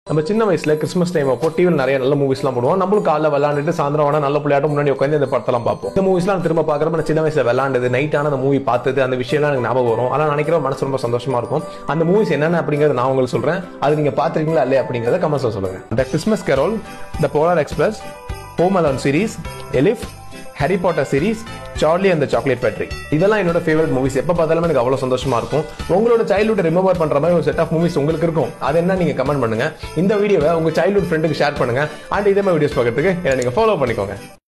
நம்ம சின்ன வயசுல கிறிஸ்மஸ் டைம் அப்போ டிவியில் நிறைய நல்ல மூவிஸ்லாம் போடுவோம் நம்மளும் காலைல விளாண்டுட்டு சாயந்தரம் வேணா நல்ல பிள்ளையாட்டம் முன்னாடி உட்காந்து இந்த படத்தெல்லாம் பார்ப்போம் இந்த மூவிஸ்லாம் திரும்ப பார்க்குறப்ப நான் சின்ன வயசுல விளாண்டது நைட்டான அந்த மூவி பார்த்தது அந்த விஷயம்லாம் எனக்கு ஞாபகம் வரும் ஆனால் நினைக்கிற மனசு ரொம்ப சந்தோஷமா இருக்கும் அந்த மூவிஸ் என்னென்ன அப்படிங்கறத நான் உங்களுக்கு சொல்றேன் அது நீங்க பார்த்துருக்கீங்களா இல்லையா அப்படிங்கறத கமெண்ட்ஸ்ல சொல்லுங்க the Christmas Carol the Polar Express Home Alone series Elf Harry Potter series Charlie அந்த சாக்லேட் ஃபேக்டரி இதெல்லாம் என்னோட ஃபேவரட் மூவிஸ் எப்போ பார்த்தாலும் எனக்கு அவ்வளோ சந்தோஷமா இருக்கும் உங்களோட சைல்ட்ஹுட் ரிமெம்பர் பண்ற மாதிரி ஒரு செட் ஆஃப் மூவிஸ் உங்களுக்கு இருக்கும் அது என்ன நீங்க கமெண்ட் பண்ணுங்க இந்த வீடியோவை உங்க சைல்ட்ஹுட் ஃப்ரெண்டுக்கு ஷேர் பண்ணுங்க அண்ட் இதே மாதிரி வீடியோஸ் பார்க்கறதுக்கு என்ன நீங்க ஃபாலோ பண்ணிக்கோங்க